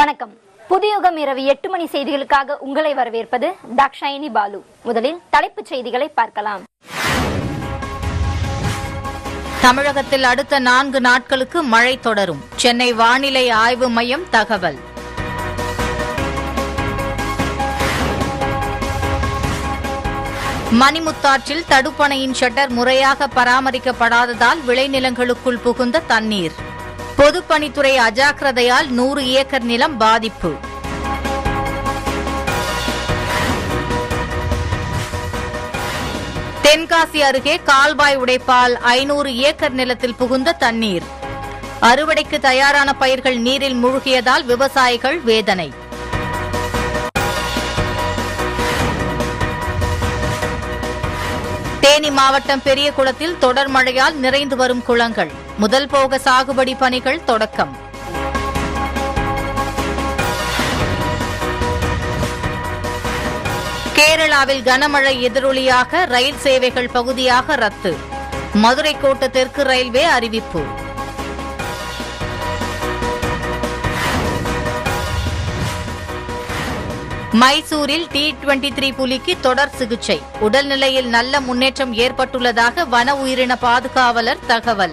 வணக்கம் புதியுகம் இரவு எட்டு மணி செய்திகளுக்காக உங்களை வரவேற்பது தாக்ஷாயினி பாலு முதலில் தலைப்புச் செய்திகளை பார்க்கலாம் தமிழகத்தில் அடுத்த நான்கு நாட்களுக்கு மழை தொடரும் சென்னை வானிலை ஆய்வு மையம் தகவல் மணிமுத்தாற்றில் தடுப்பணையின் ஷட்டர் முறையாக பராமரிக்கப்படாததால் விளைநிலங்களுக்குள் புகுந்த தண்ணீர் பொதுப்பணித்துறை அஜாக்கிரதையால் நூறு ஏக்கர் நிலம் பாதிப்பு தென்காசி அருகே கால்வாய் உடைப்பால் ஐநூறு ஏக்கர் நிலத்தில் புகுந்த தண்ணீர் அறுவடைக்கு தயாரான பயிர்கள் நீரில் மூழ்கியதால் விவசாயிகள் வேதனை தேனி மாவட்டம் பெரியகுளத்தில் தொடர் மழையால் நிறைந்து வரும் குளங்கள் முதல் போக சாகுபடி பணிகள் தொடக்கம் கேரளாவில் கனமழை எதிரொலியாக ரயில் சேவைகள் பகுதியாக ரத்து மதுரை கோட்ட தெற்கு ரயில்வே அறிவிப்பு மைசூரில் டி டுவெண்டி த்ரீ புலிக்கு தொடர் சிகிச்சை உடல்நிலையில் நல்ல முன்னேற்றம் ஏற்பட்டுள்ளதாக வன உயிரின பாதுகாவலர் தகவல்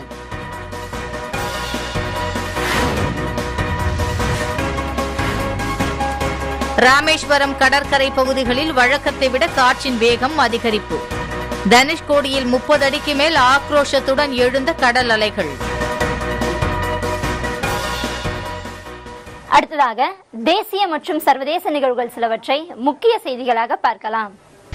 ராமேஸ்வரம் கடற்கரை பகுதிகளில் வழக்கத்தை விட காற்றின் வேகம் அதிகரிப்பு தனுஷ்கோடியில் முப்பது அடிக்கு மேல் ஆக்ரோஷத்துடன் எழுந்த கடல் அலைகள் அடுத்ததாக தேசிய மற்றும் சர்வதேச நிகழ்வுகள் சிலவற்றை முக்கிய செய்திகளாக பார்க்கலாம்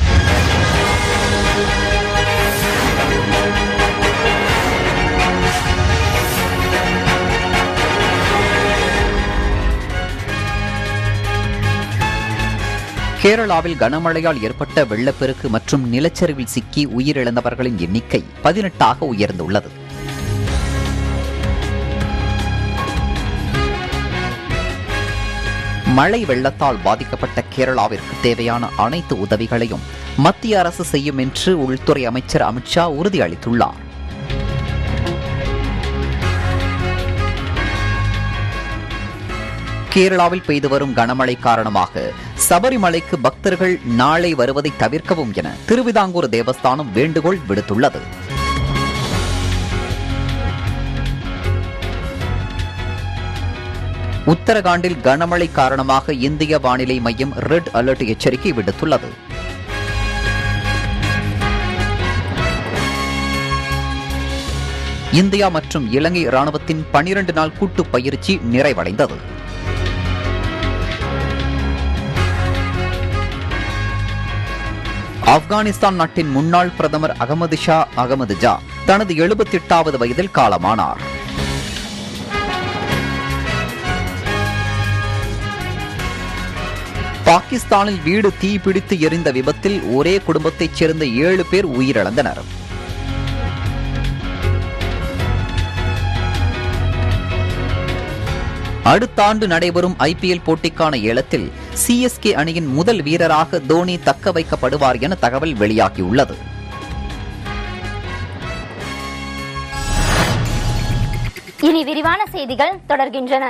கேரளாவில் கனமழையால் ஏற்பட்ட வெள்ளப்பெருக்கு மற்றும் நிலச்சரிவில் சிக்கி உயிரிழந்தவர்களின் எண்ணிக்கை பதினெட்டாக உயர்ந்துள்ளது மழை வெள்ளத்தால் பாதிக்கப்பட்ட கேரளாவிற்கு தேவையான அனைத்து உதவிகளையும் மத்திய அரசு செய்யும் என்று உள்துறை அமைச்சர் அமித்ஷா உறுதியளித்துள்ளார் கேரளாவில் பெய்து வரும் கனமழை காரணமாக சபரிமலைக்கு பக்தர்கள் நாளை வருவதை தவிர்க்கவும் என திருவிதாங்கூர் தேவஸ்தானம் வேண்டுகோள் விடுத்துள்ளது உத்தரகாண்டில் கனமழை காரணமாக இந்திய வானிலை மையம் ரெட் அலர்ட் எச்சரிக்கை விடுத்துள்ளது இந்தியா மற்றும் இலங்கை ராணுவத்தின் பனிரண்டு நாள் கூட்டு பயிற்சி நிறைவடைந்தது ஆப்கானிஸ்தான் நாட்டின் முன்னாள் பிரதமர் அகமது ஷா அகமது ஜா தனது எழுபத்தி எட்டாவது வயதில் காலமானார் பாகிஸ்தானில் வீடு தீப்பிடித்து எரிந்த விபத்தில் ஒரே குடும்பத்தைச் சேர்ந்த ஏழு பேர் உயிரிழந்தனர் அடுத்த ஆண்டு நடைபெறும் ஐபிஎல் போட்டிக்கான ஏலத்தில் சிஎஸ்கே அணியின் முதல் வீரராக தோனி தக்க வைக்கப்படுவார் என தகவல் வெளியாகியுள்ளது இனி விரிவான செய்திகள் தொடர்கின்றன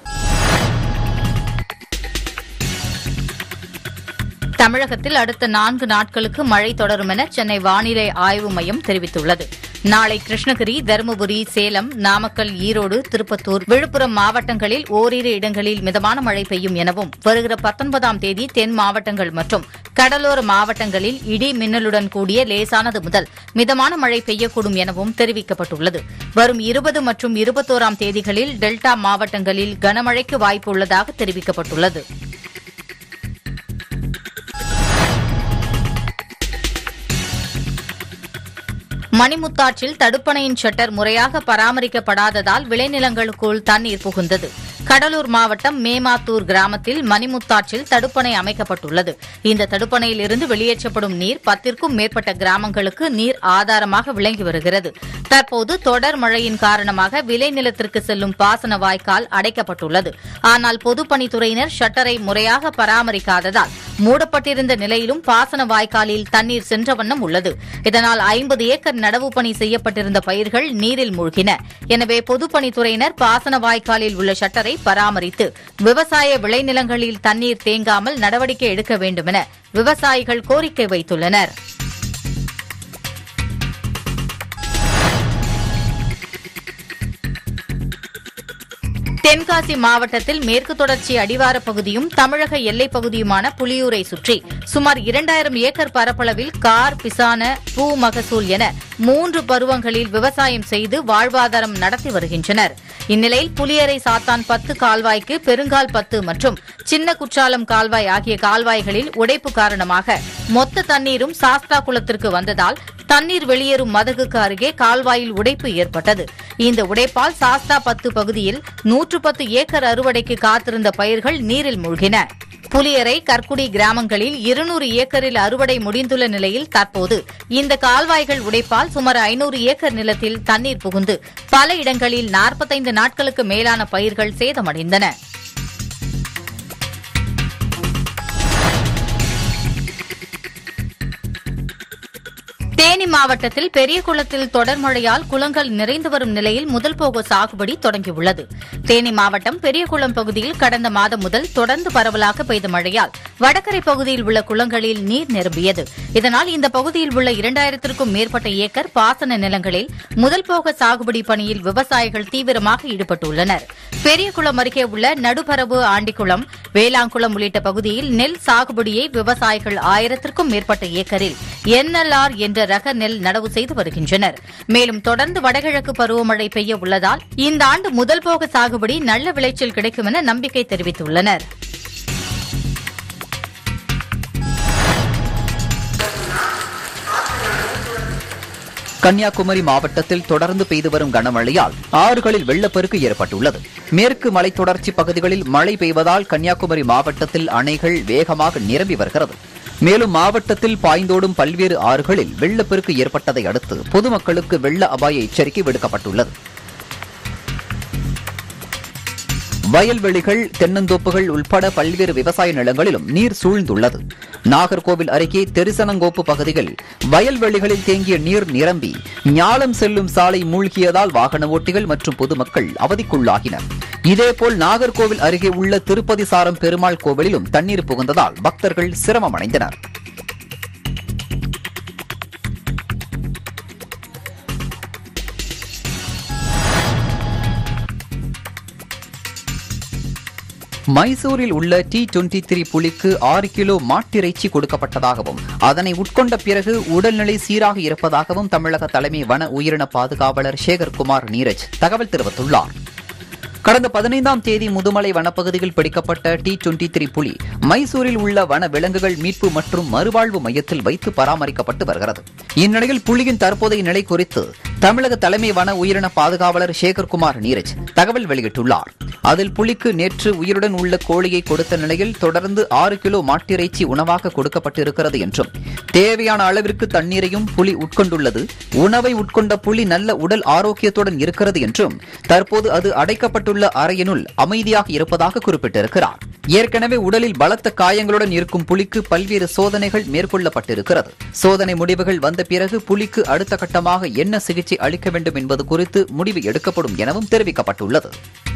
தமிழகத்தில் அடுத்த நான்கு நாட்களுக்கு மழை தொடரும் என சென்னை வானிலை ஆய்வு மையம் தெரிவித்துள்ளது நாளை கிருஷ்ணகிரி தருமபுரி சேலம் நாமக்கல் ஈரோடு திருப்பத்தூர் விழுப்புரம் மாவட்டங்களில் ஓரிரு இடங்களில் மிதமான மழை பெய்யும் எனவும் வருகிற பத்தொன்பதாம் தேதி தென் மாவட்டங்கள் மற்றும் கடலோர மாவட்டங்களில் இடி மின்னலுடன் கூடிய லேசானது முதல் மிதமான மழை பெய்யக்கூடும் எனவும் தெரிவிக்கப்பட்டுள்ளது வரும் இருபது மற்றும் இருபத்தோராம் தேதிகளில் டெல்டா மாவட்டங்களில் கனமழைக்கு வாய்ப்பு உள்ளதாக தெரிவிக்கப்பட்டுள்ளது மணிமுத்தாற்றில் தடுப்பணையின் ஷட்டர் முறையாக பராமரிக்கப்படாததால் விளைநிலங்களுக்குள் தண்ணீர் புகுந்தது கடலூர் மாவட்டம் மேமாத்தூர் கிராமத்தில் மணிமுத்தாற்றில் தடுப்பணை அமைக்கப்பட்டுள்ளது இந்த தடுப்பணையில் இருந்து வெளியேற்றப்படும் நீர் பத்திற்கும் மேற்பட்ட கிராமங்களுக்கு நீர் ஆதாரமாக விளங்கி வருகிறது தற்போது தொடர் மழையின் காரணமாக விளைநிலத்திற்கு செல்லும் பாசன வாய்க்கால் அடைக்கப்பட்டுள்ளது ஆனால் பொதுப்பணித்துறையினர் ஷட்டரை முறையாக பராமரிக்காததால் மூடப்பட்டிருந்த நிலையிலும் பாசன வாய்க்காலில் தண்ணீர் சென்ற வண்ணம் உள்ளது இதனால் ஐம்பது ஏக்கர் நடவு பணி செய்யப்பட்டிருந்த பயிர்கள் நீரில் மூழ்கின எனவே பொதுப்பணித்துறையினர் பாசன வாய்க்காலில் உள்ள ஷட்டரை பராமரித்து விவசாய விளைநிலங்களில் தண்ணீர் தேங்காமல் நடவடிக்கை எடுக்க வேண்டுமென விவசாயிகள் கோரிக்கை வைத்துள்ளனர் தென்காசி மாவட்டத்தில் மேற்கு தொடர்ச்சி அடிவார பகுதியும் தமிழக எல்லைப் பகுதியுமான புலியூரை சுற்றி சுமார் இரண்டாயிரம் ஏக்கர் பரப்பளவில் கார் பிசான பூ மகசூல் என மூன்று பருவங்களில் விவசாயம் செய்து வாழ்வாதாரம் நடத்தி வருகின்றனர் இந்நிலையில் புலியரை சாத்தான் பத்து கால்வாய்க்கு பெருங்கால் பத்து மற்றும் சின்ன குற்றாலம் கால்வாய் ஆகிய கால்வாய்களில் உடைப்பு காரணமாக மொத்த தண்ணீரும் சாஸ்தா குளத்திற்கு வந்ததால் தண்ணீர் வெளியேறும் மதகுக்கு அருகே கால்வாயில் உடைப்பு ஏற்பட்டது இந்த உடைப்பால் சாஸ்தா பத்து பகுதியில் நூற்று பத்து ஏக்கர் அறுவடைக்கு காத்திருந்த பயிர்கள் நீரில் மூழ்கின புலியரை கற்குடி கிராமங்களில் இருநூறு ஏக்கரில் அறுவடை முடிந்துள்ள நிலையில் தற்போது இந்த கால்வாய்கள் உடைப்பால் சுமார் ஐநூறு ஏக்கர் நிலத்தில் தண்ணீர் புகுந்து பல இடங்களில் நாற்பத்தைந்து நாட்களுக்கு மேலான பயிர்கள் சேதமடைந்தன தேனி மாவட்டத்தில் பெரிய குளத்தில் தொடர் மழையால் குளங்கள் நிறைந்து வரும் நிலையில் முதல் போக சாகுபடி தொடங்கியுள்ளது தேனி மாவட்டம் பெரியகுளம் பகுதியில் கடந்த மாதம் முதல் தொடர்ந்து பரவலாக பெய்த மழையால் வடகரை பகுதியில் உள்ள குளங்களில் நீர் நிரம்பியது இதனால் இந்த பகுதியில் உள்ள இரண்டாயிரத்திற்கும் மேற்பட்ட ஏக்கர் பாசன நிலங்களில் முதல் போக சாகுபடி பணியில் விவசாயிகள் தீவிரமாக ஈடுபட்டுள்ளனர் பெரியகுளம் அருகே உள்ள நடுபரவு ஆண்டிக்குளம் வேளாங்குளம் உள்ளிட்ட பகுதியில் நெல் சாகுபடியை விவசாயிகள் ஆயிரத்திற்கும் மேற்பட்ட ஏக்கரில் என்எல்ஆர் என்ற ரக நெல் நடவு செய்து வருகின்றனர் மேலும் தொடர்ந்து வடகிழக்கு பருவமழை பெய்ய உள்ளதால் இந்த ஆண்டு முதல் போக சாகுபடி நல்ல விளைச்சல் கிடைக்கும் என நம்பிக்கை தெரிவித்துள்ளனர் கன்னியாகுமரி மாவட்டத்தில் தொடர்ந்து பெய்து வரும் கனமழையால் ஆறுகளில் வெள்ளப்பெருக்கு ஏற்பட்டுள்ளது மேற்கு மலைத்தொடர்ச்சி பகுதிகளில் மழை பெய்வதால் கன்னியாகுமரி மாவட்டத்தில் அணைகள் வேகமாக நிரம்பி வருகிறது மேலும் மாவட்டத்தில் பாய்ந்தோடும் பல்வேறு ஆறுகளில் வெள்ளப்பெருக்கு ஏற்பட்டதை அடுத்து பொதுமக்களுக்கு வெள்ள அபாய எச்சரிக்கை விடுக்கப்பட்டுள்ளது வயல்வெளிகள் தென்னந்தோப்புகள் உட்பட பல்வேறு விவசாய நிலங்களிலும் நீர் சூழ்ந்துள்ளது நாகர்கோவில் அருகே தெரிசனங்கோப்பு பகுதியில் வயல்வெளிகளில் தேங்கிய நீர் நிரம்பி ஞாலம் செல்லும் சாலை மூழ்கியதால் வாகன ஓட்டிகள் மற்றும் பொதுமக்கள் அவதிக்குள்ளாகினர் இதேபோல் நாகர்கோவில் அருகே உள்ள திருப்பதி சாரம் பெருமாள் கோவிலிலும் தண்ணீர் புகுந்ததால் பக்தர்கள் சிரமமடைந்தனர் மைசூரில் உள்ள டி டுவெண்டி த்ரீ புலிக்கு ஆறு கிலோ மாட்டிறைச்சி கொடுக்கப்பட்டதாகவும் அதனை உட்கொண்ட பிறகு உடல்நிலை சீராக இருப்பதாகவும் தமிழக தலைமை வன உயிரின பாதுகாவலர் சேகர்குமார் நீரஜ் தகவல் தெரிவித்துள்ளார் கடந்த பதினைந்தாம் தேதி முதுமலை வனப்பகுதியில் பிடிக்கப்பட்ட டி டுவெண்டி த்ரீ புலி மைசூரில் உள்ள வன விலங்குகள் மீட்பு மற்றும் மறுவாழ்வு மையத்தில் வைத்து பராமரிக்கப்பட்டு வருகிறது இந்நிலையில் புலியின் தற்போதைய நிலை குறித்து தமிழக தலைமை வன உயிரின பாதுகாவலர் சேகர்குமார் நீரஜ் தகவல் வெளியிட்டுள்ளார் அதில் புலிக்கு நேற்று உயிருடன் உள்ள கோழியை கொடுத்த நிலையில் தொடர்ந்து ஆறு கிலோ மாட்டிறைச்சி உணவாக கொடுக்கப்பட்டிருக்கிறது என்றும் தேவையான அளவிற்கு தண்ணீரையும் புலி உட்கொண்டுள்ளது உணவை உட்கொண்ட புலி நல்ல உடல் ஆரோக்கியத்துடன் இருக்கிறது என்றும் தற்போது அது அடைக்கப்பட்டுள்ள அறையினுள் அமைதியாக இருப்பதாக குறிப்பிட்டிருக்கிறார் ஏற்கனவே உடலில் பலத்த காயங்களுடன் இருக்கும் புலிக்கு பல்வேறு சோதனைகள் மேற்கொள்ளப்பட்டிருக்கிறது சோதனை முடிவுகள் வந்த பிறகு புலிக்கு அடுத்த கட்டமாக என்ன சிகிச்சை அளிக்க வேண்டும் என்பது குறித்து முடிவு எடுக்கப்படும் எனவும் தெரிவிக்கப்பட்டுள்ளது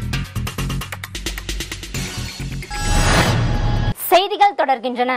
செய்திகள் தொடர்கின்றன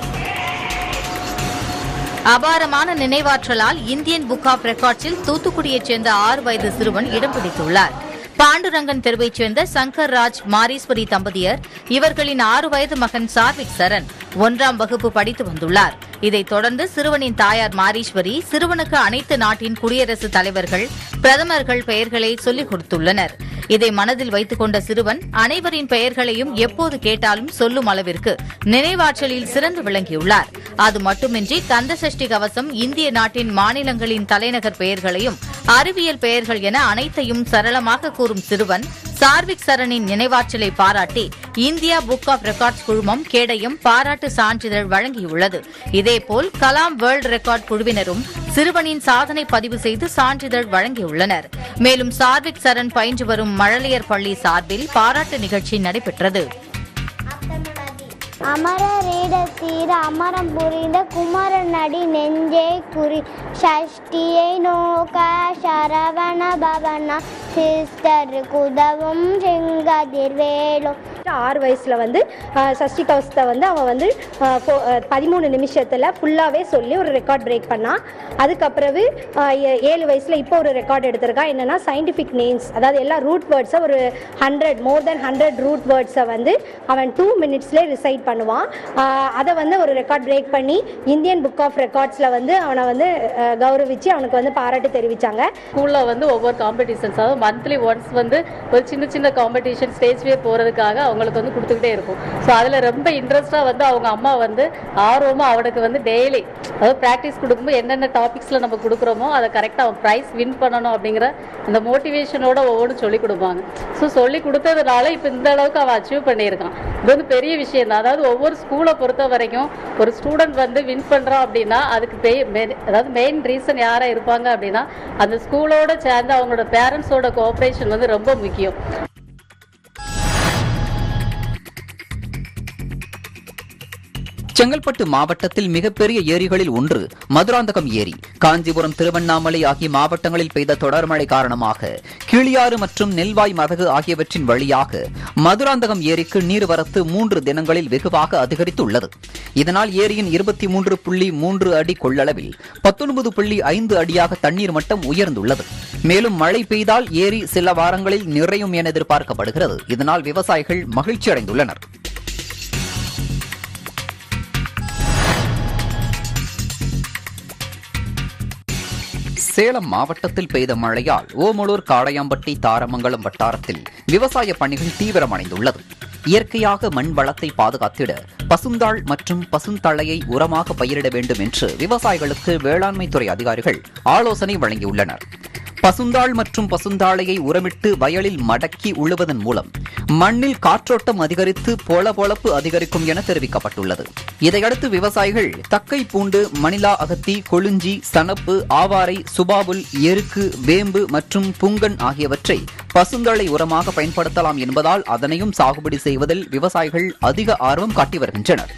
அபாரமான நினைவாற்றலால் இந்தியன் புக் ஆஃப் ரெக்கார்ட்ஸில் தூத்துக்குடியைச் சேர்ந்த ஆறு வயது சிறுவன் இடம் பிடித்துள்ளார் பாண்டுரங்கன் தெருவைச் சேர்ந்த சங்கர் ராஜ் மாரீஸ்வரி தம்பதியர் இவர்களின் ஆறு வயது மகன் சார்விக் சரண் ஒன்றாம் வகுப்பு படித்து வந்துள்ளார் இதைத் தொடர்ந்து சிறுவனின் தாயார் மாரீஸ்வரி சிறுவனுக்கு அனைத்து நாட்டின் குடியரசுத் தலைவர்கள் பிரதமர்கள் பெயர்களை சொல்லிக் கொடுத்துள்ளனர் இதை மனதில் வைத்துக் கொண்ட சிறுவன் அனைவரின் பெயர்களையும் எப்போது கேட்டாலும் சொல்லும் அளவிற்கு நினைவாற்றலில் சிறந்து விளங்கியுள்ளார் அது மட்டுமின்றி கந்தசஷ்டி கவசம் இந்திய நாட்டின் மாநிலங்களின் தலைநகர் பெயர்களையும் அறிவியல் பெயர்கள் என அனைத்தையும் சரளமாக கூறும் சிறுவன் சார்விக் சரணின் நினைவாற்றலை பாராட்டி இந்தியா புக் ஆஃப் ரெக்கார்ட்ஸ் குழுமம் கேடயம் பாராட்டு சான்றிதழ் வழங்கியுள்ளது இதேபோல் கலாம் வேர்ல்ட் ரெக்கார்ட் குழுவினரும் சிறுவனின் சாதனை பதிவு செய்து சான்றிதழ் வழங்கியுள்ளனர் மேலும் சார்விக் சரண் பயின்று வரும் மழலையர் பள்ளி சார்பில் பாராட்டு நிகழ்ச்சி நடைபெற்றது అమర రీడసి வந்து அமரம் புரிந்த குமரன் அடி நெஞ்சே குறி சஷ்டியை நோக்க சரவண பவனா சிஸ்டருக்கு உதவும் செங்கதிர்வேலும் ஆறு வயசில் வந்து ஆஹ், சஷ்டி கவசத்தை வந்து அவன் வந்து ஆஹ், ஃபோ- ஆஹ், பதிமூணு நிமிஷத்தில் ஃபுல்லாகவே சொல்லி ஒரு ரெக்கார்ட் பிரேக் பண்ணான் அதுக்கப்புறவு ஆஹ், ஏ- ஏழு வயசில் இப்போ ஒரு ரெக்கார்ட் எடுத்திருக்கான் என்னென்னா சயின்டிஃபிக் நேம்ஸ் அதாவது எல்லா ரூட் வேர்ட்ஸை ஒரு hundred more then hundred root வேர்ட்ஸை வந்து அவன் டூ மினிட்ஸ்லேயே ரிசைட் பண்ணுவான் ஆஹ், அதை வந்து ஒரு ரெக்கார்ட் பிரேக் பண்ணி இந்தியன் புக் ஆஃப் ரெக்கார்ட்ஸில் வந்து அவனை வந்து ஆஹ், கௌரவிச்சு அவனுக்கு வந்து பாராட்டு தெரிவித்தாங்க ஸ்கூலில் வந்து ஒவ்வொரு காம்படிஷன்ஸ் அதாவது மந்த்லி ஒன்ஸ் வந்து ஒரு சின்ன சின்ன காம்படிஷன் ஸ்டேஜ் வே போகிறதுக்காக அவங்களுக்கு வந்து கொடுத்துக்கிட்டே இருக்கும் ஸோ அதில் ரொம்ப இன்ட்ரெஸ்ட்டாக வந்து அவங்க அம்மா வந்து ஆர்வமாக அவனுக்கு வந்து டெய்லி அதாவது ப்ராக்டிஸ் கொடுக்கும்போது என்னென்ன டாபிக்ஸில் நம்ம கொடுக்குறோமோ அதை கரெக்டாக அவன் ப்ரைஸ் வின் பண்ணணும் அப்படிங்கிற அந்த மோட்டிவேஷனோட ஒவ்வொன்றும் சொல்லி கொடுப்பாங்க ஸோ சொல்லி கொடுத்ததுனால இப்போ இந்த அளவுக்கு அவன் அச்சீவ் பண்ணியிருக்கான் இது வந்து பெரிய விஷயம் தான் அதாவது ஒவ்வொரு ஸ்கூலை பொறுத்த வரைக்கும் ஒரு ஸ்டூடெண்ட் வந்து வின் பண்ணுறான் அப்படின்னா அதுக்கு பே- மெ- அதாவது மெயின் ரீசன் யாராக இருப்பாங்க அப்படின்னா அந்த ஸ்கூலோட சேர்ந்து அவங்களோட பேரண்ட்ஸோட கோஆப்ரேஷன் வந்து ரொம்ப முக்கியம் செங்கல்பட்டு மாவட்டத்தில் மிகப்பெரிய ஏரிகளில் ஒன்று மதுராந்தகம் ஏரி காஞ்சிபுரம் திருவண்ணாமலை ஆகிய மாவட்டங்களில் பெய்த தொடர் மழை காரணமாக கீழியாறு மற்றும் நெல்வாய் மதகு ஆகியவற்றின் வழியாக மதுராந்தகம் ஏரிக்கு நீர்வரத்து மூன்று தினங்களில் வெகுவாக அதிகரித்துள்ளது இதனால் ஏரியின் இருபத்தி மூன்று புள்ளி மூன்று அடி கொள்ளளவில் பத்தொன்பது புள்ளி ஐந்து அடியாக தண்ணீர் மட்டம் உயர்ந்துள்ளது மேலும் மழை பெய்தால் ஏரி சில வாரங்களில் நிறையும் என எதிர்பார்க்கப்படுகிறது இதனால் விவசாயிகள் மகிழ்ச்சி அடைந்துள்ளனர் சேலம் மாவட்டத்தில் பெய்த மழையால் ஓமலூர் காடையாம்பட்டி தாரமங்கலம் வட்டாரத்தில் விவசாய பணிகள் தீவிரமடைந்துள்ளது இயற்கையாக மண் வளத்தை பாதுகாத்திட பசுந்தாள் மற்றும் பசுந்தழையை உரமாக பயிரிட வேண்டும் என்று விவசாயிகளுக்கு வேளாண்மைத்துறை அதிகாரிகள் ஆலோசனை வழங்கியுள்ளனர் பசுந்தாள் மற்றும் பசுந்தாளையை உரமிட்டு வயலில் மடக்கி உழுவதன் மூலம் மண்ணில் காற்றோட்டம் அதிகரித்து பொளபொளப்பு அதிகரிக்கும் என தெரிவிக்கப்பட்டுள்ளது இதையடுத்து விவசாயிகள் தக்கை பூண்டு மணிலா அகத்தி கொழுஞ்சி சணப்பு ஆவாரை சுபாபுல் எருக்கு வேம்பு மற்றும் புங்கன் ஆகியவற்றை பசுந்தழை உரமாக பயன்படுத்தலாம் என்பதால் அதனையும் சாகுபடி செய்வதில் விவசாயிகள் அதிக ஆர்வம் காட்டி வருகின்றனர்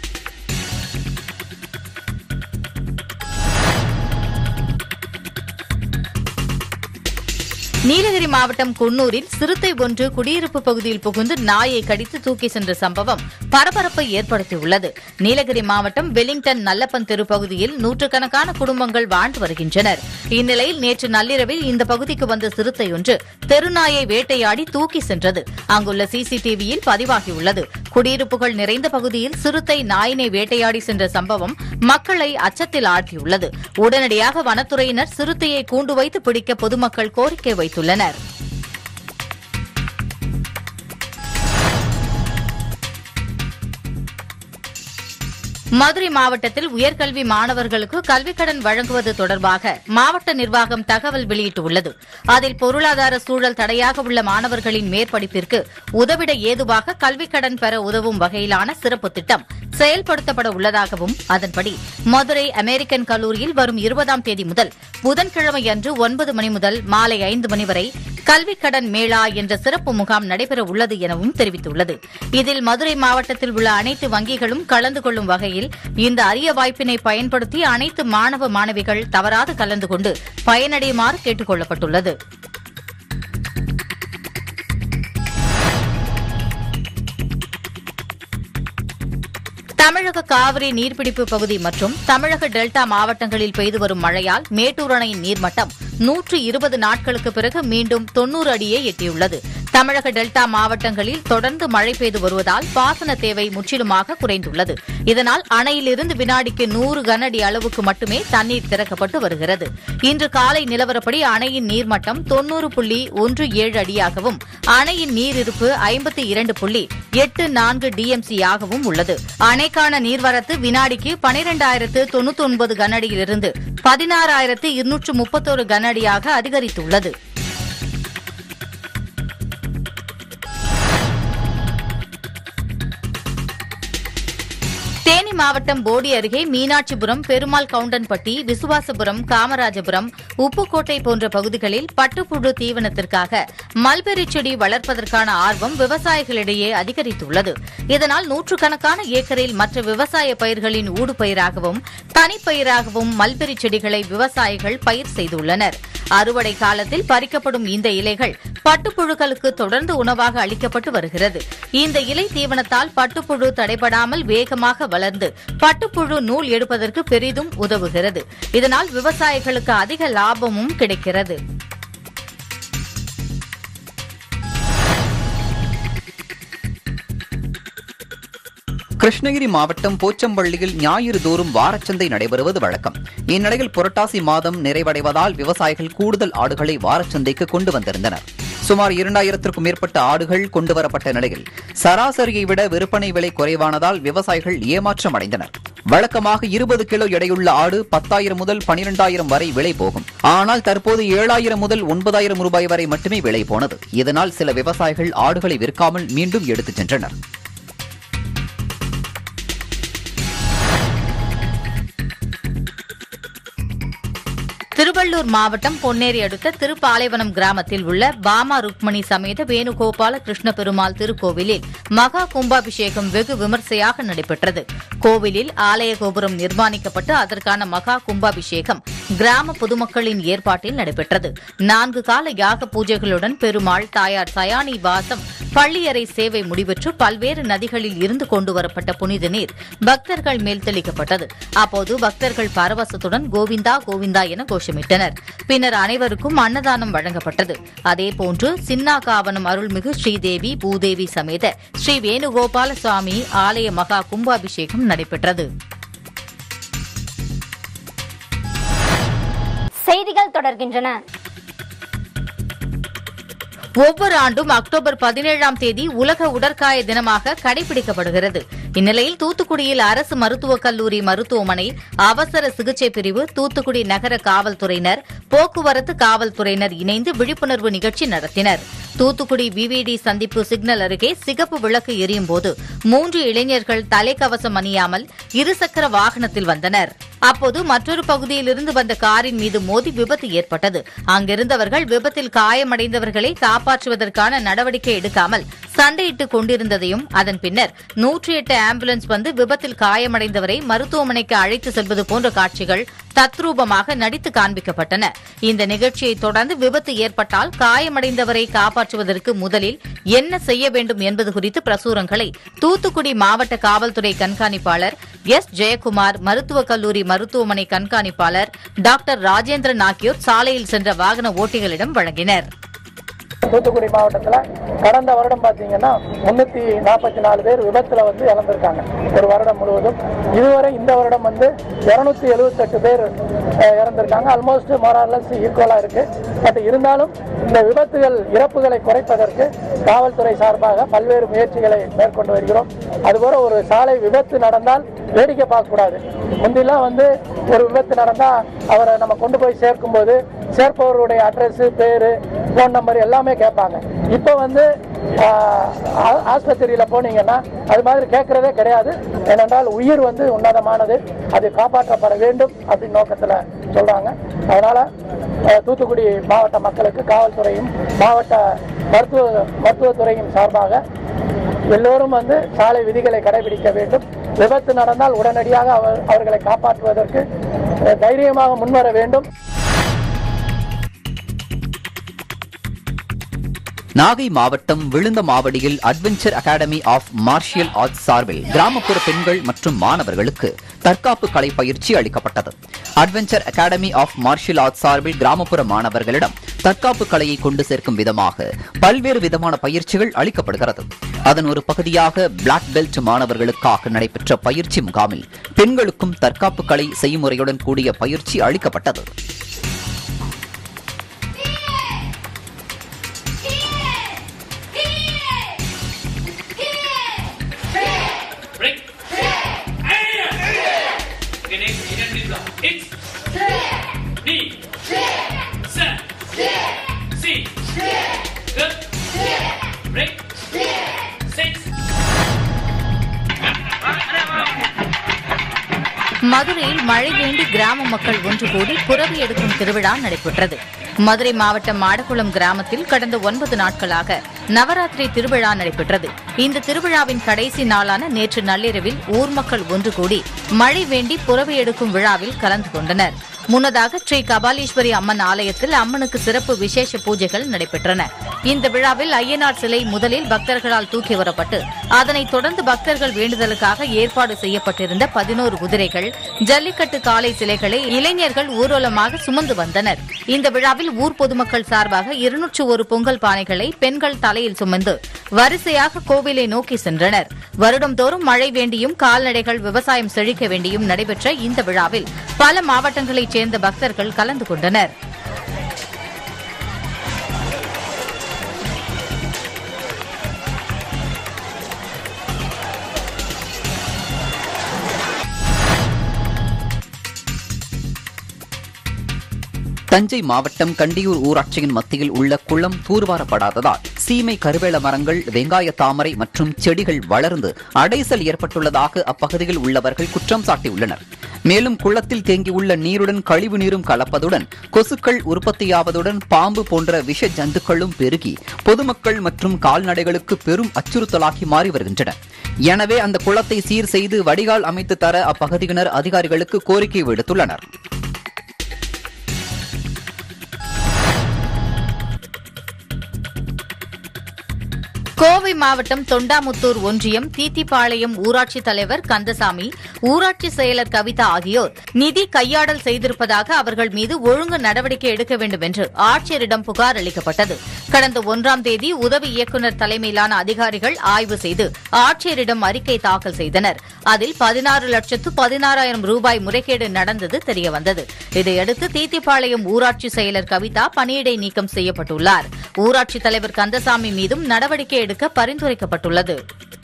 நீலகிரி மாவட்டம் குன்னூரில் சிறுத்தை ஒன்று குடியிருப்பு பகுதியில் புகுந்து நாயை கடித்து தூக்கி சென்ற சம்பவம் பரபரப்பை ஏற்படுத்தியுள்ளது நீலகிரி மாவட்டம் வெலிங்டன் நல்லப்பன் தெரு பகுதியில் நூற்றுக்கணக்கான குடும்பங்கள் வாழ்ந்து வருகின்றனர் இந்நிலையில் நேற்று நள்ளிரவில் இந்த பகுதிக்கு வந்த சிறுத்தை ஒன்று தெருநாயை வேட்டையாடி தூக்கி சென்றது அங்குள்ள சிசிடிவியில் பதிவாகியுள்ளது குடியிருப்புகள் நிறைந்த பகுதியில் சிறுத்தை நாயினை வேட்டையாடி சென்ற சம்பவம் மக்களை அச்சத்தில் ஆழ்த்தியுள்ளது உடனடியாக வனத்துறையினர் சிறுத்தையை கூண்டு வைத்து பிடிக்க பொதுமக்கள் கோரிக்கை வைத்துள்ளனர் மதுரை மாவட்டத்தில் உயர்கல்வி மாணவர்களுக்கு கல்விக்கடன் வழங்குவது தொடர்பாக மாவட்ட நிர்வாகம் தகவல் வெளியிட்டுள்ளது அதில் பொருளாதார சூழல் தடையாக உள்ள மாணவர்களின் மேற்படிப்பிற்கு உதவிட ஏதுவாக கல்விக்கடன் பெற உதவும் வகையிலான சிறப்பு திட்டம் செயல்படுத்தப்பட உள்ளதாகவும் அதன்படி மதுரை அமெரிக்கன் கல்லூரியில் வரும் இருபதாம் தேதி முதல் புதன்கிழமை அன்று ஒன்பது மணி முதல் மாலை ஐந்து மணி வரை கல்விக் கடன் மேளா என்ற சிறப்பு முகாம் நடைபெற உள்ளது எனவும் தெரிவித்துள்ளது இதில் மதுரை மாவட்டத்தில் உள்ள அனைத்து வங்கிகளும் கலந்து கொள்ளும் வகையில் இந்த அரிய வாய்ப்பினை பயன்படுத்தி அனைத்து மாணவ மாணவிகள் தவறாது கலந்து கொண்டு பயனடையுமாறு கேட்டுக் கொள்ளப்பட்டுள்ளது தமிழக காவிரி நீர்பிடிப்பு பகுதி மற்றும் தமிழக டெல்டா மாவட்டங்களில் பெய்து வரும் மழையால் மேட்டூர் அணையின் நீர்மட்டம் நூற்று இருபது நாட்களுக்கு பிறகு மீண்டும் தொன்னூறு அடியை எட்டியுள்ளது தமிழக டெல்டா மாவட்டங்களில் தொடர்ந்து மழை பெய்து வருவதால் பாசன தேவை முற்றிலுமாக குறைந்துள்ளது இதனால் அணையிலிருந்து வினாடிக்கு நூறு கனஅடி அளவுக்கு மட்டுமே தண்ணீர் திறக்கப்பட்டு வருகிறது இன்று காலை நிலவரப்படி அணையின் நீர்மட்டம் தொன்னூறு புள்ளி ஒன்று ஏழு அடியாகவும் அணையின் நீரிருப்பு ஐம்பத்தி இரண்டு புள்ளி எட்டு நான்கு டிஎம்சி ஆகவும் உள்ளது அணைக்கான நீர்வரத்து வினாடிக்கு பனிரெண்டாயிரத்து தொன்னூத்தி ஒன்பது கனஅடியிலிருந்து பதினாறாயிரத்து இருநூற்று முப்பத்தோரு கனஅடியாக அதிகரித்துள்ளது தேனி மாவட்டம் போடி அருகே மீனாட்சிபுரம் பெருமாள் கவுண்டன்பட்டி விசுவாசபுரம் காமராஜபுரம் உப்புக்கோட்டை போன்ற பகுதிகளில் பட்டுப்புழு தீவனத்திற்காக மல்பெரி செடி வளர்ப்பதற்கான ஆர்வம் விவசாயிகளிடையே அதிகரித்துள்ளது இதனால் நூற்றுக்கணக்கான ஏக்கரில் மற்ற விவசாய பயிர்களின் ஊடுபயிராகவும் தனிப்பயிராகவும் மல்பெரி செடிகளை விவசாயிகள் பயிர் செய்துள்ளனர் அறுவடை காலத்தில் பறிக்கப்படும் இந்த இலைகள் பட்டுப்புழுக்களுக்கு தொடர்ந்து உணவாக அளிக்கப்பட்டு வருகிறது இந்த இலை தீவனத்தால் பட்டுப்புழு தடைபடாமல் வேகமாக வளர்ந்து பட்டுப்புழு நூல் எடுப்பதற்கு பெரிதும் உதவுகிறது இதனால் விவசாயிகளுக்கு அதிக லாபமும் கிடைக்கிறது கிருஷ்ணகிரி மாவட்டம் போச்சம்பள்ளியில் ஞாயிறு தோறும் வாரச்சந்தை நடைபெறுவது வழக்கம் இந்நிலையில் புரட்டாசி மாதம் நிறைவடைவதால் விவசாயிகள் கூடுதல் ஆடுகளை வாரச்சந்தைக்கு கொண்டு வந்திருந்தனர் சுமார் இரண்டாயிரத்திற்கும் மேற்பட்ட ஆடுகள் கொண்டுவரப்பட்ட நிலையில் சராசரியை விட விற்பனை விலை குறைவானதால் விவசாயிகள் ஏமாற்றம் அடைந்தனர் வழக்கமாக இருபது கிலோ எடையுள்ள ஆடு பத்தாயிரம் முதல் பனிரெண்டாயிரம் வரை விலை போகும் ஆனால் தற்போது ஏழாயிரம் முதல் ஒன்பதாயிரம் ரூபாய் வரை மட்டுமே விலை போனது இதனால் சில விவசாயிகள் ஆடுகளை விற்காமல் மீண்டும் எடுத்துச் சென்றனர் திருவள்ளூர் மாவட்டம் பொன்னேரி அடுத்த திருப்பாலைவனம் கிராமத்தில் உள்ள பாமா ருக்மணி சமேத வேணுகோபால கிருஷ்ண பெருமாள் திருக்கோவிலில் மகா கும்பாபிஷேகம் வெகு விமர்சையாக நடைபெற்றது கோவிலில் ஆலய கோபுரம் நிர்மாணிக்கப்பட்டு அதற்கான மகா கும்பாபிஷேகம் கிராம பொதுமக்களின் ஏற்பாட்டில் நடைபெற்றது நான்கு கால யாக பூஜைகளுடன் பெருமாள் தாயார் சயானி வாசம் பள்ளியறை சேவை முடிவுற்று பல்வேறு நதிகளில் இருந்து கொண்டுவரப்பட்ட புனித நீர் பக்தர்கள் மேல் தெளிக்கப்பட்டது அப்போது பக்தர்கள் பரவசத்துடன் கோவிந்தா கோவிந்தா என கோஷமிட்டனர் பின்னர் அனைவருக்கும் அன்னதானம் வழங்கப்பட்டது அதேபோன்று சின்னாகாவனம் அருள்மிகு ஸ்ரீதேவி பூதேவி சமேத ஸ்ரீ வேணுகோபால சுவாமி ஆலய மகா கும்பாபிஷேகம் நடைபெற்றது செய்திகள் தொடர்கின்றன ஒவ்வொரு ஆண்டும் அக்டோபர் பதினேழாம் தேதி உலக உடற்காய தினமாக கடைபிடிக்கப்படுகிறது இந்நிலையில் தூத்துக்குடியில் அரசு மருத்துவக் கல்லூரி மருத்துவமனை அவசர சிகிச்சை பிரிவு தூத்துக்குடி நகர காவல்துறையினர் போக்குவரத்து காவல்துறையினர் இணைந்து விழிப்புணர்வு நிகழ்ச்சி நடத்தினர் தூத்துக்குடி விவிடி சந்திப்பு சிக்னல் அருகே சிகப்பு விளக்கு எரியும் போது மூன்று இளைஞர்கள் தலைக்கவசம் அணியாமல் இருசக்கர வாகனத்தில் வந்தனர் அப்போது மற்றொரு பகுதியிலிருந்து வந்த காரின் மீது மோதி விபத்து ஏற்பட்டது அங்கிருந்தவர்கள் விபத்தில் காயமடைந்தவர்களை காப்பாற்றுவதற்கான நடவடிக்கை எடுக்காமல் சண்டையிட்டுக் கொண்டிருந்ததையும் அதன் பின்னர் நூற்றி எட்டு ஆம்புலன்ஸ் வந்து விபத்தில் காயமடைந்தவரை மருத்துவமனைக்கு அழைத்து செல்வது போன்ற காட்சிகள் தத்ரூபமாக நடித்து காண்பிக்கப்பட்டன இந்த நிகழ்ச்சியை தொடர்ந்து விபத்து ஏற்பட்டால் காயமடைந்தவரை காப்பாற்றுவதற்கு முதலில் என்ன செய்ய வேண்டும் என்பது குறித்து பிரசுரங்களை தூத்துக்குடி மாவட்ட காவல்துறை கண்காணிப்பாளர் எஸ் ஜெயக்குமார் மருத்துவக் கல்லூரி மருத்துவமனை கண்காணிப்பாளர் டாக்டர் ராஜேந்திரன் ஆகியோர் சாலையில் சென்ற வாகன ஓட்டிகளிடம் வழங்கினர் தூத்துக்குடி மாவட்டத்தில் கடந்த வருடம் பார்த்தீங்கன்னா முன்னூற்றி நாற்பத்தி நாலு பேர் விபத்தில் வந்து இறந்திருக்காங்க ஒரு வருடம் முழுவதும் இதுவரை இந்த வருடம் வந்து இரநூத்தி எழுபத்தெட்டு பேர் அஹ், இறந்திருக்காங்க ஆல்மோஸ்ட் மொராலஸ் ஈக்குவலாக இருக்குது பட் இருந்தாலும் இந்த விபத்துகள் இறப்புகளை குறைப்பதற்கு காவல்துறை சார்பாக பல்வேறு முயற்சிகளை மேற்கொண்டு வருகிறோம் அதுபோல ஒரு சாலை விபத்து நடந்தால் வேடிக்கை பார்க்கக்கூடாது முந்திலாம் வந்து ஒரு விபத்து நடந்தால் அவரை நம்ம கொண்டு போய் சேர்க்கும்போது சேர்ப்பவருடைய அட்ரஸ் பேர் ஃபோன் நம்பர் எல்லாமே கேட்பாங்க இப்போ வந்து ஆஸ்பத்திரியில் போனீங்கன்னா அது மாதிரி கேட்கறதே கிடையாது ஏனென்றால் உயிர் வந்து உன்னதமானது அது காப்பாற்றப்பட வேண்டும் அப்படின்னு நோக்கத்தில் சொல்றாங்க அதனால அஹ், தூத்துக்குடி மாவட்ட மக்களுக்கு காவல்துறையும் மாவட்ட மருத்துவ மருத்துவத்துறையும் சார்பாக எல்லோரும் வந்து சாலை விதிகளை கடைபிடிக்க வேண்டும் விபத்து நடந்தால் உடனடியாக அவர் அவர்களை காப்பாற்றுவதற்கு அஹ், தைரியமாக முன்வர வேண்டும் நாகை மாவட்டம் விழுந்தமாவடியில் adventure academy of martial arts சார்பில் கிராமப்புற பெண்கள் மற்றும் மாணவர்களுக்கு தற்காப்பு கலை பயிற்சி அளிக்கப்பட்டது adventure academy of martial arts சார்பில் கிராமப்புற மாணவர்களிடம் தற்காப்பு கலையை கொண்டு சேர்க்கும் விதமாக பல்வேறு விதமான பயிற்சிகள் அளிக்கப்படுகிறது அதன் ஒரு பகுதியாக பிளாக் பெல்ட் மாணவர்களுக்காக நடைபெற்ற பயிற்சி முகாமில் பெண்களுக்கும் தற்காப்பு கலை செய்முறையுடன் கூடிய பயிற்சி அளிக்கப்பட்டது Break. Okay, next, identity block. X. B. Z. C. Good. Break. Six. மதுரையில் மழை வேண்டி கிராம மக்கள் ஒன்று கூடி புறவி எடுக்கும் திருவிழா நடைபெற்றது மதுரை மாவட்டம் மாடக்குளம் கிராமத்தில் கடந்த ஒன்பது நாட்களாக நவராத்திரி திருவிழா நடைபெற்றது இந்த திருவிழாவின் கடைசி நாளான நேற்று நள்ளிரவில் ஊர் மக்கள் ஒன்று கூடி மழை வேண்டி புறவி எடுக்கும் விழாவில் கலந்து கொண்டனர் முன்னதாக ஸ்ரீ கபாலீஸ்வரி அம்மன் ஆலயத்தில் அம்மனுக்கு சிறப்பு விசேஷ பூஜைகள் நடைபெற்றன இந்த விழாவில் ஐயனார் சிலை முதலில் பக்தர்களால் தூக்கி வரப்பட்டு அதனைத் தொடர்ந்து பக்தர்கள் வேண்டுதலுக்காக ஏற்பாடு செய்யப்பட்டிருந்த பதினோரு குதிரைகள் ஜல்லிக்கட்டு காளை சிலைகளை இளைஞர்கள் ஊர்வலமாக சுமந்து வந்தனர் இந்த விழாவில் ஊர் பொதுமக்கள் சார்பாக இருநூற்று ஒரு பொங்கல் பானைகளை பெண்கள் தலையில் சுமந்து வரிசையாக கோவிலை நோக்கி சென்றனர் வருடம்தோறும் மழை வேண்டியும் கால்நடைகள் விவசாயம் செழிக்க வேண்டியும் நடைபெற்ற இந்த விழாவில் பல மாவட்டங்களைச் சேர்ந்த பக்தர்கள் கலந்து கொண்டனர் தஞ்சை மாவட்டம் கண்டியூர் ஊராட்சியின் மத்தியில் உள்ள குளம் தூர்வாரப்படாததால் சீமை கருவேல மரங்கள் வெங்காய தாமரை மற்றும் செடிகள் வளர்ந்து அடைசல் ஏற்பட்டுள்ளதாக அப்பகுதியில் உள்ளவர்கள் குற்றம் சாட்டியுள்ளனர் மேலும் குளத்தில் தேங்கியுள்ள நீருடன் கழிவு நீரும் கலப்பதுடன் கொசுக்கள் உற்பத்தியாவதுடன் பாம்பு போன்ற விஷ ஜந்துக்களும் பெருகி பொதுமக்கள் மற்றும் கால்நடைகளுக்கு பெரும் அச்சுறுத்தலாகி மாறி வருகின்றன எனவே அந்த குளத்தை சீர் செய்து வடிகால் அமைத்து தர அப்பகுதியினர் அதிகாரிகளுக்கு கோரிக்கை விடுத்துள்ளனர் கோவை மாவட்டம் தொண்டாமுத்தூர் ஒன்றியம் தீத்திப்பாளையம் ஊராட்சி தலைவர் கந்தசாமி ஊராட்சி செயலர் கவிதா ஆகியோர் நிதி கையாடல் செய்திருப்பதாக அவர்கள் மீது ஒழுங்கு நடவடிக்கை எடுக்க வேண்டும் என்று ஆட்சியரிடம் புகார் அளிக்கப்பட்டது கடந்த ஒன்றாம் தேதி உதவி இயக்குநர் தலைமையிலான அதிகாரிகள் ஆய்வு செய்து ஆட்சியரிடம் அறிக்கை தாக்கல் செய்தனர் அதில் பதினாறு லட்சத்து பதினாறாயிரம் ரூபாய் முறைகேடு நடந்தது தெரியவந்தது இதையடுத்து தீத்திப்பாளையம் ஊராட்சி செயலர் கவிதா பணியிடை நீக்கம் செய்யப்பட்டுள்ளார் ஊராட்சி தலைவர் கந்தசாமி மீதும் நடவடிக்கை எடுக்க பரிந்துரைக்கப்பட்டுள்ளது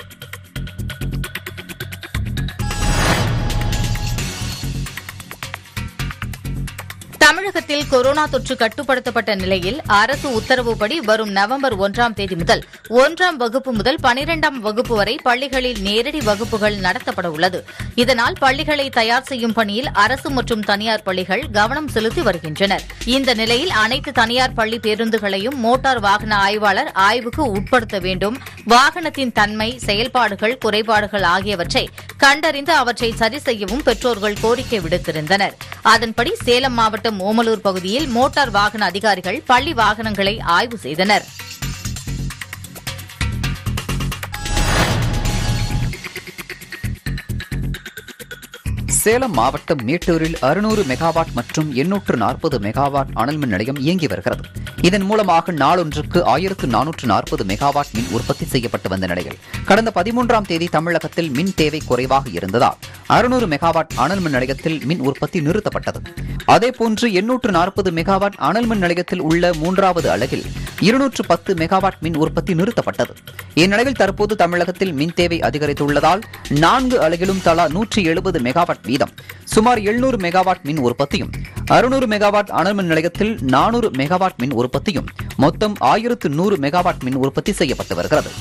தமிழகத்தில் கொரோனா தொற்று கட்டுப்படுத்தப்பட்ட நிலையில் அரசு உத்தரவுப்படி வரும் நவம்பர் ஒன்றாம் தேதி முதல் ஒன்றாம் வகுப்பு முதல் பனிரெண்டாம் வகுப்பு வரை பள்ளிகளில் நேரடி வகுப்புகள் நடத்தப்பட உள்ளது இதனால் பள்ளிகளை தயார் செய்யும் பணியில் அரசு மற்றும் தனியார் பள்ளிகள் கவனம் செலுத்தி வருகின்றனர் இந்த நிலையில் அனைத்து தனியார் பள்ளி பேருந்துகளையும் மோட்டார் வாகன ஆய்வாளர் ஆய்வுக்கு உட்படுத்த வேண்டும் வாகனத்தின் தன்மை செயல்பாடுகள் குறைபாடுகள் ஆகியவற்றை கண்டறிந்து அவற்றை சரி செய்யவும் பெற்றோர்கள் கோரிக்கை விடுத்திருந்தனர் அதன்படி சேலம் மாவட்டம் ஓமலூர் பகுதியில் மோட்டார் வாகன அதிகாரிகள் பள்ளி வாகனங்களை ஆய்வு செய்தனர் சேலம் மாவட்டம் மேட்டூரில் அறுநூறு மெகாவாட் மற்றும் எண்ணூற்று நாற்பது மெகாவாட் அனல் மின் நிலையம் இயங்கி வருகிறது இதன் மூலமாக நாளொன்றுக்கு ஆயிரத்து நானூற்று நாற்பது மெகாவாட் மின் உற்பத்தி செய்யப்பட்டு வந்த நிலையில் கடந்த பதிமூன்றாம் தேதி தமிழகத்தில் மின் தேவை குறைவாக இருந்ததால் அறுநூறு மெகாவாட் அனல் மின் நிலையத்தில் மின் உற்பத்தி நிறுத்தப்பட்டது அதேபோன்று எண்ணூற்று நாற்பது மெகாவாட் அனல் மின் நிலையத்தில் உள்ள மூன்றாவது அலகில் இருநூற்று பத்து மெகாவாட் மின் உற்பத்தி நிறுத்தப்பட்டது இந்நிலையில் தற்போது தமிழகத்தில் மின் தேவை அதிகரித்துள்ளதால் நான்கு அலகிலும் தலா நூற்றி எழுபது மெகாவாட் வீதம் சுமார் எழுநூறு மெகாவாட் மின் உற்பத்தியும் அறுநூறு மெகாவாட் அனல் மின் நிலையத்தில் நானூறு மெகாவாட் மின் உற்பத்தியும் மொத்தம் ஆயிரத்து நூறு மெகாவாட் மின் உற்பத்தி செய்யப்பட்டு வருகிறது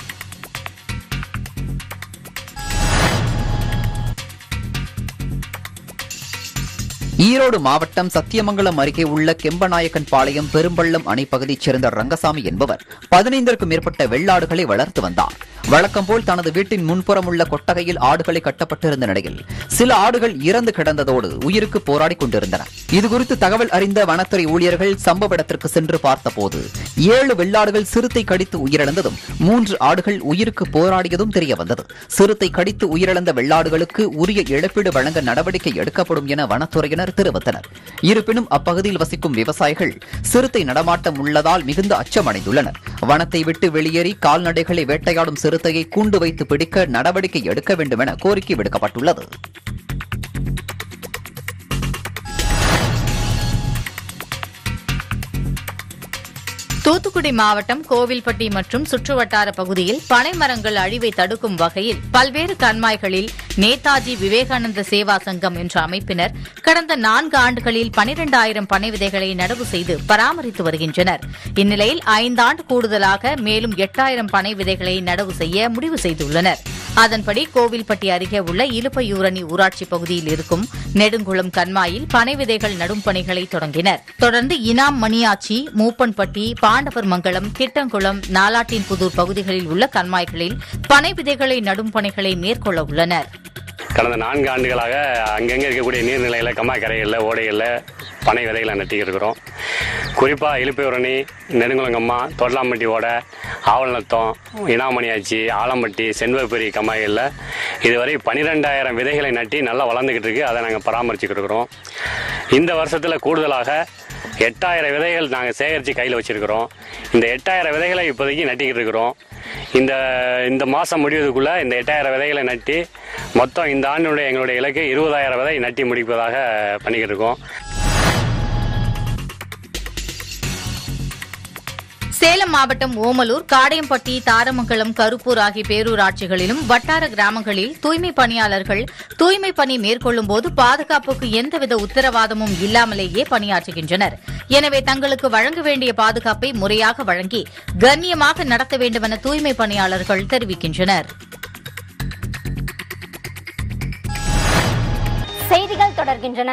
ஈரோடு மாவட்டம் சத்தியமங்கலம் அருகே உள்ள கெம்பநாயக்கன் பாளையம் பெரும்பள்ளம் அணை பகுதியைச் சேர்ந்த ரங்கசாமி என்பவர் பதினைந்திற்கும் மேற்பட்ட வெள்ளாடுகளை வளர்த்து வந்தார் வழக்கம் போல் தனது வீட்டின் முன்புறம் உள்ள கொட்டகையில் ஆடுகளை கட்டப்பட்டிருந்த நிலையில் சில ஆடுகள் இறந்து கிடந்ததோடு உயிருக்கு போராடி கொண்டிருந்தன இதுகுறித்து தகவல் அறிந்த வனத்துறை ஊழியர்கள் சம்பவ இடத்திற்கு சென்று பார்த்தபோது ஏழு வெள்ளாடுகள் சிறுத்தை கடித்து உயிரிழந்ததும் மூன்று ஆடுகள் உயிருக்கு போராடியதும் தெரிய வந்தது சிறுத்தை கடித்து உயிரிழந்த வெள்ளாடுகளுக்கு உரிய இழப்பீடு வழங்க நடவடிக்கை எடுக்கப்படும் என வனத்துறையினர் தெரிவித்தனர் இருப்பினும் அப்பகுதியில் வசிக்கும் விவசாயிகள் சிறுத்தை நடமாட்டம் உள்ளதால் மிகுந்த அச்சமடைந்துள்ளனர் வனத்தை விட்டு வெளியேறி கால்நடைகளை வேட்டையாடும் சிறுத்தையை கூண்டு வைத்து பிடிக்க நடவடிக்கை எடுக்க வேண்டும் என கோரிக்கை விடுக்கப்பட்டுள்ளது தூத்துக்குடி மாவட்டம் கோவில்பட்டி மற்றும் சுற்றுவட்டார பகுதியில் பனை மரங்கள் அழிவை தடுக்கும் வகையில் பல்வேறு கண்மாய்களில் நேதாஜி விவேகானந்த சேவா சங்கம் என்ற அமைப்பினர் கடந்த நான்கு ஆண்டுகளில் பனிரெண்டாயிரம் பனை விதைகளை நடவு செய்து பராமரித்து வருகின்றனர் இந்நிலையில் ஐந்தாண்டு கூடுதலாக மேலும் எட்டாயிரம் பனை விதைகளை நடவு செய்ய முடிவு செய்துள்ளனர் அதன்படி கோவில்பட்டி அருகே உள்ள இலுப்பையூரணி ஊராட்சி பகுதியில் இருக்கும் நெடுங்குளம் கண்மாயில் பனை விதைகள் நடும் பணிகளை தொடங்கினர் தொடர்ந்து இனாம் மணியாச்சி மூப்பன்பட்டி பாண்டவர் மங்கலம் திட்டங்குளம் நாலாட்டின்புதூர் பகுதிகளில் உள்ள கண்மாய்களில் பனை விதைகளை நடும் பணிகளை மேற்கொள்ள உள்ளனர் கடந்த நான்கு ஆண்டுகளாக அங்கங்கே இருக்கக்கூடிய நீர்நிலையில் கம்மாய் கரைகளில் ஓடைகளில் பனை விதைகளை நட்டி இருக்கிறோம் குறிப்பாக இழுப்பையுரணி நெடுங்குளங்கம்மா தொடலாம்பட்டி ஓடை ஆவல்நத்தம் இனாமணியாச்சி ஆலம்பட்டி செண்பப்பெரி கம்மாய்களில் இதுவரை பன்னிரெண்டாயிரம் விதைகளை நட்டி நல்லா வளர்ந்துக்கிட்டு இருக்கு அதை நாங்கள் பராமரிச்சுக்கிட்டு இருக்கிறோம் இந்த வருஷத்தில் கூடுதலாக எட்டாயிரம் விதைகள் நாங்கள் சேகரித்து கையில் வச்சுருக்கிறோம் இந்த எட்டாயிரம் விதைகளை இப்போதைக்கு நட்டிக்கிட்டு இருக்கிறோம் இந்த இந்த மாதம் முடிவதுக்குள்ளே இந்த எட்டாயிரம் விதைகளை நட்டி மொத்தம் இந்த ஆண்டினுடைய எங்களுடைய இலக்கு இருபதாயிரம் விதை நட்டி முடிப்பதாக பண்ணிக்கிட்டு இருக்கோம் சேலம் மாவட்டம் ஓமலூர் காடையம்பட்டி தாரமங்கலம் கருப்பூர் ஆகிய பேரூராட்சிகளிலும் வட்டார கிராமங்களில் தூய்மை பணியாளர்கள் தூய்மை பணி மேற்கொள்ளும் போது பாதுகாப்புக்கு எந்தவித உத்தரவாதமும் இல்லாமலேயே பணியாற்றுகின்றனர் எனவே தங்களுக்கு வழங்க வேண்டிய பாதுகாப்பை முறையாக வழங்கி கண்ணியமாக நடத்த வேண்டுமென தூய்மை பணியாளர்கள் தெரிவிக்கின்றனர் செய்திகள் தொடர்கின்றன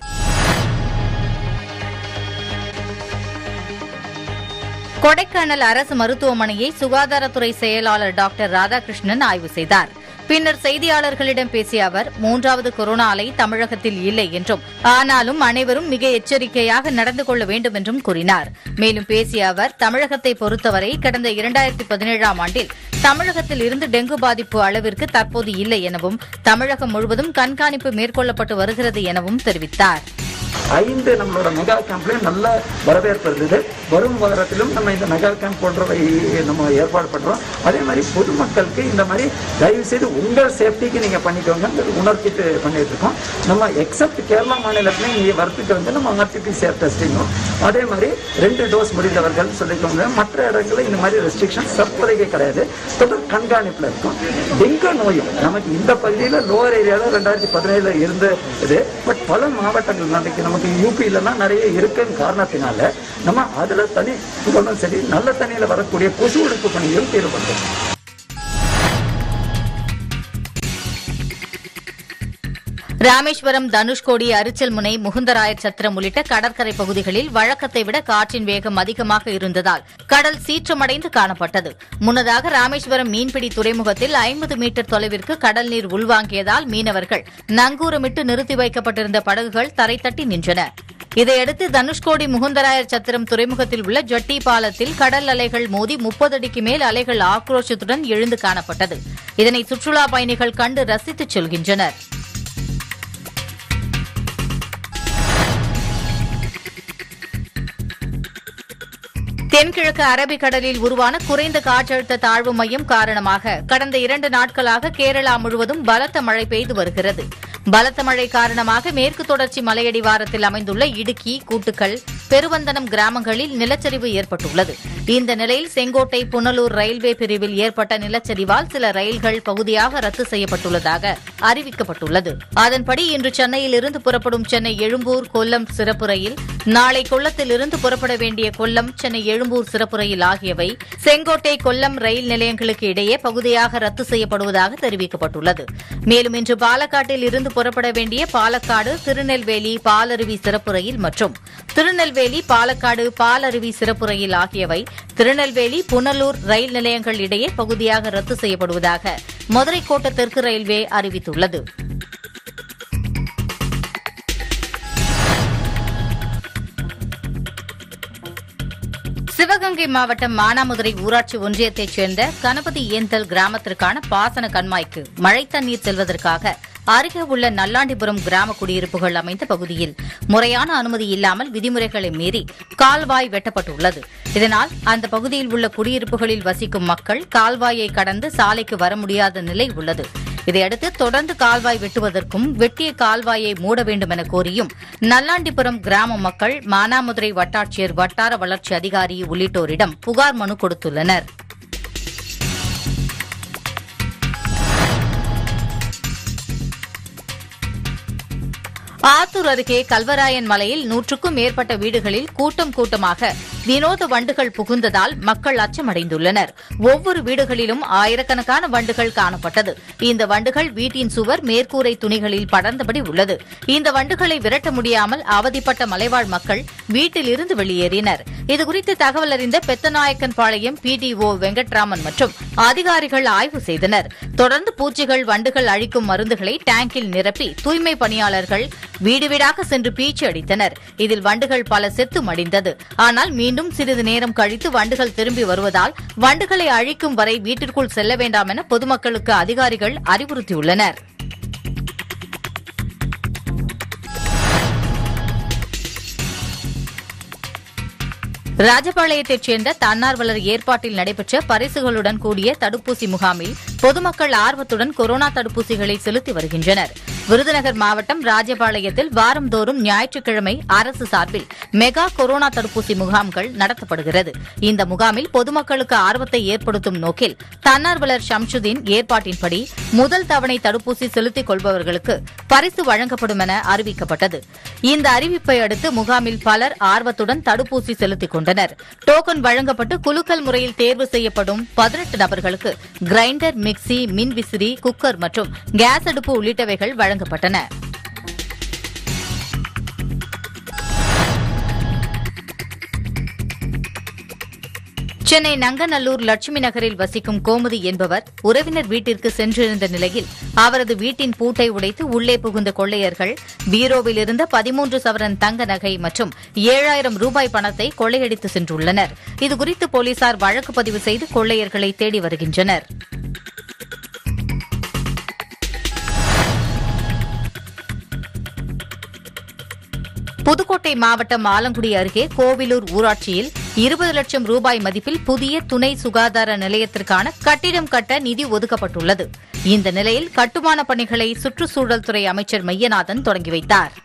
கொடைக்கானல் அரசு மருத்துவமனையை சுகாதாரத்துறை செயலாளர் டாக்டர் ராதாகிருஷ்ணன் ஆய்வு செய்தார் பின்னர் செய்தியாளர்களிடம் பேசிய அவர் மூன்றாவது கொரோனா அலை தமிழகத்தில் இல்லை என்றும் ஆனாலும் அனைவரும் மிக எச்சரிக்கையாக நடந்து கொள்ள வேண்டும் என்றும் கூறினார் மேலும் பேசிய அவர் தமிழகத்தை பொறுத்தவரை கடந்த இரண்டாயிரத்தி பதினேழாம் ஆண்டில் தமிழகத்தில் இருந்து டெங்கு பாதிப்பு அளவிற்கு தற்போது இல்லை எனவும் தமிழகம் முழுவதும் கண்காணிப்பு மேற்கொள்ளப்பட்டு வருகிறது எனவும் தெரிவித்தார் ஐந்து நம்மளோட மெகா கேம்ப்லயும் நல்ல வரவேற்பு இருந்தது வரும் வாரத்திலும் நம்ம இந்த மெகா கேம்ப் போன்றவை நம்ம ஏற்பாடு பண்றோம் அதே மாதிரி பொதுமக்களுக்கு இந்த மாதிரி தயவு செய்து உங்கள் சேஃப்டிக்கு நீங்க பண்ணிக்கோங்க உணர்த்திட்டு பண்ணிட்டு இருக்கோம் நம்ம எக்ஸப்ட் கேரளா மாநிலத்திலையும் இங்கே வரத்துக்கு வந்து நம்ம ஆர்டிபிசிஆர் டெஸ்டிங்கும் அதே மாதிரி ரெண்டு டோஸ் முடிந்தவர்கள் சொல்லிக்கோங்க மற்ற இடங்களில் இந்த மாதிரி ரெஸ்ட்ரிக்ஷன் தற்போதைக்கு கிடையாது தொடர் கண்காணிப்புல இருக்கும் டெங்கு நோயும் நமக்கு இந்த பகுதியில் லோவர் ஏரியாவில் ரெண்டாயிரத்தி பதினேழுல இருந்த இது பட் பல மாவட்டங்கள் நாளைக்கு நமக்கு யூபியிலலாம் நிறைய இருக்குன்னு காரணத்தினால நம்ம அதில் தனி கொண்டும் சரி நல்ல தண்ணியில் வரக்கூடிய கொசு ஒழிப்பு பணியும் ஈடுபடுறோம் ராமேஸ்வரம் தனுஷ்கோடி அரிச்சல்முனை முகுந்தராயர் சத்திரம் உள்ளிட்ட கடற்கரை பகுதிகளில் வழக்கத்தை விட காற்றின் வேகம் அதிகமாக இருந்ததால் கடல் சீற்றமடைந்து காணப்பட்டது முன்னதாக ராமேஸ்வரம் மீன்பிடி துறைமுகத்தில் ஐம்பது மீட்டர் தொலைவிற்கு கடல் நீர் உள்வாங்கியதால் மீனவர்கள் நங்கூரமிட்டு நிறுத்தி வைக்கப்பட்டிருந்த படகுகள் தரை தட்டி நின்றன இதையடுத்து தனுஷ்கோடி முகுந்தராயர் சத்திரம் துறைமுகத்தில் உள்ள ஜட்டி பாலத்தில் கடல் அலைகள் மோதி முப்பது அடிக்கு மேல் அலைகள் ஆக்ரோஷத்துடன் எழுந்து காணப்பட்டது இதனை சுற்றுலா பயணிகள் கண்டு ரசித்துச் செல்கின்றனர் தென்கிழக்கு அரபிக்கடலில் உருவான குறைந்த காற்றழுத்த தாழ்வு மையம் காரணமாக கடந்த இரண்டு நாட்களாக கேரளா முழுவதும் பலத்த மழை பெய்து வருகிறது பலத்த மழை காரணமாக மேற்கு தொடர்ச்சி மலையடிவாரத்தில் அமைந்துள்ள இடுக்கி கூட்டுக்கல் பெருவந்தனம் கிராமங்களில் நிலச்சரிவு ஏற்பட்டுள்ளது இந்த நிலையில் செங்கோட்டை புனலூர் ரயில்வே பிரிவில் ஏற்பட்ட நிலச்சரிவால் சில ரயில்கள் பகுதியாக ரத்து செய்யப்பட்டுள்ளதாக அறிவிக்கப்பட்டுள்ளது அதன்படி இன்று சென்னையில் இருந்து புறப்படும் சென்னை எழும்பூர் கொல்லம் சிறப்பு ரயில் நாளை கொல்லத்தில் இருந்து புறப்பட வேண்டிய கொல்லம் சென்னை எழும்பூர் சிறப்பு ரயில் ஆகியவை செங்கோட்டை கொல்லம் ரயில் நிலையங்களுக்கு இடையே பகுதியாக ரத்து செய்யப்படுவதாக தெரிவிக்கப்பட்டுள்ளது மேலும் இன்று பாலக்காட்டில் இருந்து புறப்பட வேண்டிய பாலக்காடு திருநெல்வேலி பாலருவி சிறப்பு ரயில் மற்றும் திருநெல்வேலி பாலக்காடு பாலருவி சிறப்பு ரயில் ஆகியவை திருநெல்வேலி புனலூர் ரயில் நிலையங்கள் இடையே பகுதியாக ரத்து செய்யப்படுவதாக மதுரை கோட்ட தெற்கு ரயில்வே அறிவித்துள்ளது சிவகங்கை மாவட்டம் மானாமதுரை ஊராட்சி ஒன்றியத்தைச் சேர்ந்த கணபதி ஏந்தல் கிராமத்திற்கான பாசன கண்மாய்க்கு மழை தண்ணீர் செல்வதற்காக அருகே உள்ள நல்லாண்டிபுரம் கிராம குடியிருப்புகள் அமைந்த பகுதியில் முறையான அனுமதி இல்லாமல் விதிமுறைகளை மீறி கால்வாய் வெட்டப்பட்டுள்ளது இதனால் அந்த பகுதியில் உள்ள குடியிருப்புகளில் வசிக்கும் மக்கள் கால்வாயை கடந்து சாலைக்கு வர முடியாத நிலை உள்ளது இதையடுத்து தொடர்ந்து கால்வாய் வெட்டுவதற்கும் வெட்டிய கால்வாயை மூட வேண்டும் என கோரியும் நல்லாண்டிபுரம் கிராம மக்கள் மானாமதுரை வட்டாட்சியர் வட்டார வளர்ச்சி அதிகாரி உள்ளிட்டோரிடம் புகார் மனு கொடுத்துள்ளனர் ஆத்தூர் அருகே கல்வராயன் மலையில் நூற்றுக்கும் மேற்பட்ட வீடுகளில் கூட்டம் கூட்டமாக வினோத வண்டுகள் புகுந்ததால் மக்கள் அச்சமடைந்துள்ளனர் ஒவ்வொரு வீடுகளிலும் ஆயிரக்கணக்கான வண்டுகள் காணப்பட்டது இந்த வண்டுகள் வீட்டின் சுவர் மேற்கூரை துணிகளில் படர்ந்தபடி உள்ளது இந்த வண்டுகளை விரட்ட முடியாமல் அவதிப்பட்ட மலைவாழ் மக்கள் வீட்டில் இருந்து வெளியேறினர் இதுகுறித்து தகவல் அறிந்த பெத்தநாயக்கன் பாளையம் பிடிஓ வெங்கட்ராமன் மற்றும் அதிகாரிகள் ஆய்வு செய்தனர் தொடர்ந்து பூச்சிகள் வண்டுகள் அழிக்கும் மருந்துகளை டேங்கில் நிரப்பி தூய்மை பணியாளர்கள் வீடு வீடாக சென்று பீச்சு அடித்தனர் இதில் வண்டுகள் பல செத்து மடிந்தது ஆனால் மீண்டும் சிறிது நேரம் கழித்து வண்டுகள் திரும்பி வருவதால் வண்டுகளை அழிக்கும் வரை வீட்டிற்குள் செல்ல வேண்டாம் என பொதுமக்களுக்கு அதிகாரிகள் அறிவுறுத்தியுள்ளனர் ராஜபாளையத்தைச் சேர்ந்த தன்னார்வலர் ஏற்பாட்டில் நடைபெற்ற பரிசுகளுடன் கூடிய தடுப்பூசி முகாமில் பொதுமக்கள் ஆர்வத்துடன் கொரோனா தடுப்பூசிகளை செலுத்தி வருகின்றனர் விருதுநகர் மாவட்டம் ராஜபாளையத்தில் வாரந்தோறும் ஞாயிற்றுக்கிழமை அரசு சார்பில் மெகா கொரோனா தடுப்பூசி முகாம்கள் நடத்தப்படுகிறது இந்த முகாமில் பொதுமக்களுக்கு ஆர்வத்தை ஏற்படுத்தும் நோக்கில் தன்னார்வலர் ஷம்சுதீன் ஏற்பாட்டின்படி முதல் தவணை தடுப்பூசி செலுத்திக் கொள்பவர்களுக்கு பரிசு வழங்கப்படும் என அறிவிக்கப்பட்டது இந்த அறிவிப்பை அடுத்து முகாமில் பலர் ஆர்வத்துடன் தடுப்பூசி செலுத்திக் கொண்டனர் டோக்கன் வழங்கப்பட்டு குலுக்கல் முறையில் தேர்வு செய்யப்படும் பதினெட்டு நபர்களுக்கு கிரைண்டர் மிக்சி மின்விசிறி குக்கர் மற்றும் கேஸ் அடுப்பு உள்ளிட்டவைகள் வழங்கப்பட்டன சென்னை நங்கநல்லூர் லட்சுமி நகரில் வசிக்கும் கோமதி என்பவர் உறவினர் வீட்டிற்கு சென்றிருந்த நிலையில் அவரது வீட்டின் பூட்டை உடைத்து உள்ளே புகுந்த கொள்ளையர்கள் பீரோவில் இருந்த பதிமூன்று சவரன் தங்க நகை மற்றும் ஏழாயிரம் ரூபாய் பணத்தை கொள்ளையடித்து சென்றுள்ளனர் இதுகுறித்து போலீசார் வழக்கு பதிவு செய்து கொள்ளையர்களை தேடி வருகின்றனர் புதுக்கோட்டை மாவட்டம் ஆலங்குடி அருகே கோவிலூர் ஊராட்சியில் இருபது லட்சம் ரூபாய் மதிப்பில் புதிய துணை சுகாதார நிலையத்திற்கான கட்டிடம் கட்ட நிதி ஒதுக்கப்பட்டுள்ளது இந்த நிலையில் கட்டுமான பணிகளை சுற்றுச்சூழல் துறை அமைச்சர் மையநாதன் தொடங்கி வைத்தார்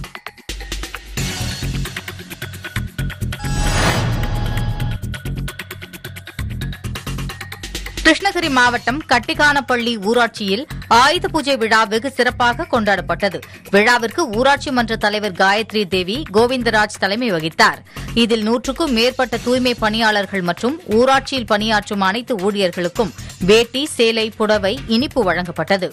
கிருஷ்ணகிரி மாவட்டம் கட்டிக்கானப்பள்ளி ஊராட்சியில் ஆயுத பூஜை விழா வெகு சிறப்பாக கொண்டாடப்பட்டது விழாவிற்கு ஊராட்சி மன்ற தலைவர் காயத்ரி தேவி கோவிந்தராஜ் தலைமை வகித்தார் இதில் நூற்றுக்கும் மேற்பட்ட தூய்மை பணியாளர்கள் மற்றும் ஊராட்சியில் பணியாற்றும் அனைத்து ஊழியர்களுக்கும் வேட்டி சேலை புடவை இனிப்பு வழங்கப்பட்டது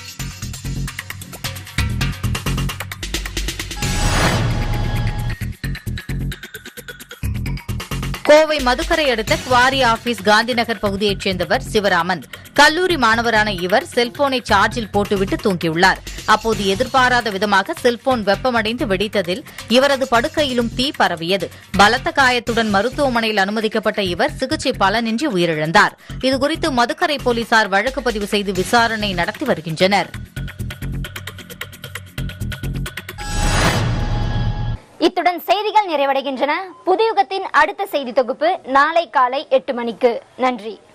கோவை மதுக்கரை அடுத்த குவாரி ஆபீஸ் காந்திநகர் பகுதியைச் சேர்ந்தவர் சிவராமன் கல்லூரி மாணவரான இவர் செல்போனை சார்ஜில் போட்டுவிட்டு தூங்கியுள்ளார் அப்போது எதிர்பாராத விதமாக செல்போன் வெப்பமடைந்து வெடித்ததில் இவரது படுக்கையிலும் தீ பரவியது பலத்த காயத்துடன் மருத்துவமனையில் அனுமதிக்கப்பட்ட இவர் சிகிச்சை பலனின்றி உயிரிழந்தார் இதுகுறித்து மதுக்கரை போலீசார் வழக்கு பதிவு செய்து விசாரணை நடத்தி வருகின்றனர் இத்துடன் செய்திகள் நிறைவடைகின்றன புதியுகத்தின் அடுத்த செய்தி தொகுப்பு நாளை காலை எட்டு மணிக்கு நன்றி